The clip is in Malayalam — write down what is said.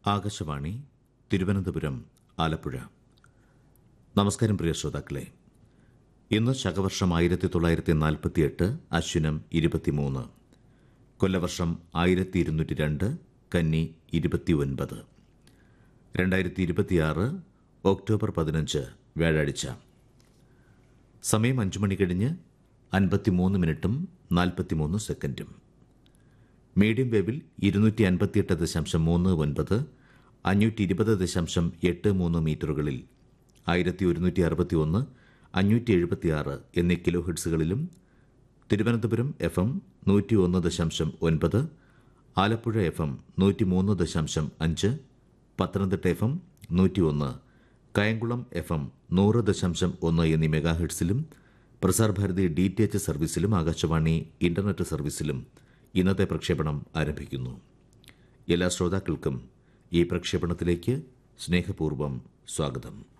ആകാശവാണി തിരുവനന്തപുരം ആലപ്പുഴ നമസ്കാരം പ്രിയ ശ്രോതാക്കളെ ഇന്ന് ശകവർഷം ആയിരത്തി തൊള്ളായിരത്തി നാൽപ്പത്തിയെട്ട് അശ്വിനം ഇരുപത്തിമൂന്ന് കൊല്ലവർഷം ആയിരത്തി ഇരുന്നൂറ്റി രണ്ട് കന്നി ഇരുപത്തിയൊൻപത് രണ്ടായിരത്തി ഇരുപത്തിയാറ് ഒക്ടോബർ പതിനഞ്ച് വ്യാഴാഴ്ച സമയം അഞ്ചു മണി കഴിഞ്ഞ് അൻപത്തിമൂന്ന് മിനിറ്റും നാൽപ്പത്തിമൂന്ന് സെക്കൻഡും മീഡിയം വേവിൽ ഇരുന്നൂറ്റി അൻപത്തിയെട്ട് ദശാംശം മൂന്ന് ഒൻപത് അഞ്ഞൂറ്റി ഇരുപത് ദശാംശം എട്ട് മൂന്ന് മീറ്ററുകളിൽ ആയിരത്തി ഒരുന്നൂറ്റി അറുപത്തി ഒന്ന് അഞ്ഞൂറ്റി എഴുപത്തിയാറ് എന്നീ കിലോ ഹെഡ്സുകളിലും തിരുവനന്തപുരം എഫ് എം നൂറ്റി ഒന്ന് ദശാംശം ഒൻപത് ആലപ്പുഴ എഫ് എം നൂറ്റി മൂന്ന് ദശാംശം അഞ്ച് പത്തനംതിട്ട എഫ് എം നൂറ്റി ഒന്ന് കായംകുളം എഫ് എം നൂറ് ദശാംശം ഒന്ന് എന്നീ മെഗാ ഹെഡ്സിലും Prasar Bharati D T H സർവീസിലും ആകാശവാണി ഇന്റർനെറ്റ് സർവീസിലും ഇന്നത്തെ പ്രക്ഷേപണം ആരംഭിക്കുന്നു എല്ലാ ശ്രോതാക്കൾക്കും ഈ പ്രക്ഷേപണത്തിലേക്ക് സ്നേഹപൂർവ്വം സ്വാഗതം